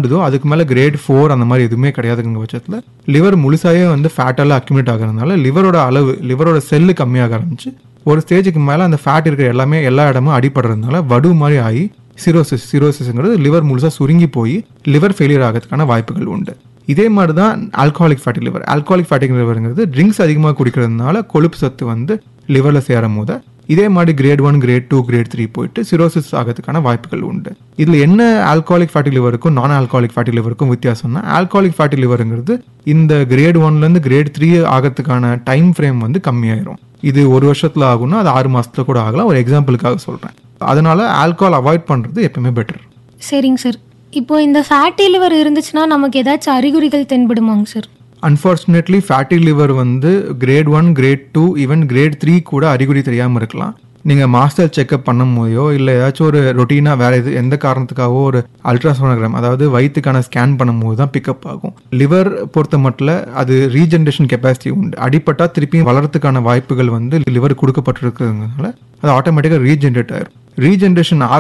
இருந்ததோ அதுக்கு மேலே கிரேட் ஃபோர் அந்த மாதிரி எதுவுமே கிடையாதுங்க பட்சத்தில் லிவர் முழுசாவே வந்து ஃபேட்டெல்லாம் அக்யூமேட் ஆகிறதுனால லிவரோட அளவு லிவரோட செல்லு கம்மியாக ஆரம்பிச்சு ஒரு ஸ்டேஜுக்கு மேலே அந்த ஃபேட் இருக்கிற எல்லாமே எல்லா இடமும் அடிபடுறதுனால வடு மாதிரி ஆகி சிரோசிஸ் சிரோசிஸ்ங்கிறது லிவர் முழுசாக சுருங்கி போய் லிவர் ஃபெயிலியர் ஆகிறதுக்கான வாய்ப்புகள் உண்டு இதே மாதிரி தான் alcoholic fatty liver alcoholic fatty லிவருங்கிறது ட்ரிங்க்ஸ் அதிகமாக குடிக்கிறதுனால கொழுப்பு சத்து வந்து லிவரில் சேரும் போது இதே மாதிரி grade one grade two grade three போயிட்டு சிரோசிஸ் ஆகிறதுக்கான வாய்ப்புகள் உண்டு இதில் என்ன ஆல்கஹாலிக் ஃபேட்டி லிவருக்கும் நான் ஆல்கஹாலிக் ஃபேட்டி லிவருக்கும் வித்தியாசம்னா ஆல்கஹாலிக் ஃபேட்டி லிவருங்கிறது இந்த கிரேட் ஒன்லேருந்து கிரேட் த்ரீ ஆகிறதுக்கான டைம் ஃப்ரேம் வந்து கம்மியாயிரும் இது ஒரு வருஷத்தில் ஆகும்னா அது ஆறு மாசத்துல கூட ஆகலாம் ஒரு எக்ஸாம்பிளுக்காக சொல்கிறேன் அதனால ஆல்கஹால் அவாய்ட் பண்ணுறது எப்பவுமே பெட்டர் சரிங்க சார் இப்போ இந்த ஃபேட்டி லிவர் இருந்துச்சுன்னா நமக்கு ஏதாச்சும் அறிகுறிகள் தென்படுமாங்க சார் அன்ஃபார்ச்சுனேட்லி ஃபேட்டி லிவர் வந்து grade one grade two even grade three கூட அறிகுறி தெரியாமல் இருக்கலாம் நீங்கள் மாஸ்டர் செக்அப் பண்ணும் போதோ இல்லை ஏதாச்சும் ஒரு ரொட்டீனாக வேற எது எந்த காரணத்துக்காகவோ ஒரு அல்ட்ராசோனோகிராம் அதாவது வயிற்றுக்கான ஸ்கேன் பண்ணும்போது தான் பிக்கப் ஆகும் லிவர் பொறுத்த மட்டும் அது ரீஜென்ரேஷன் கெப்பாசிட்டி உண்டு அடிப்பட்டா திருப்பியும் வளர்றதுக்கான வாய்ப்புகள் வந்து லிவர் கொடுக்கப்பட்டிருக்கிறதுனால அது ஆட்டோமேட்டிக்காக ரீஜென்ரேட் ஆயிரும் ரீஜென்ரேஷன்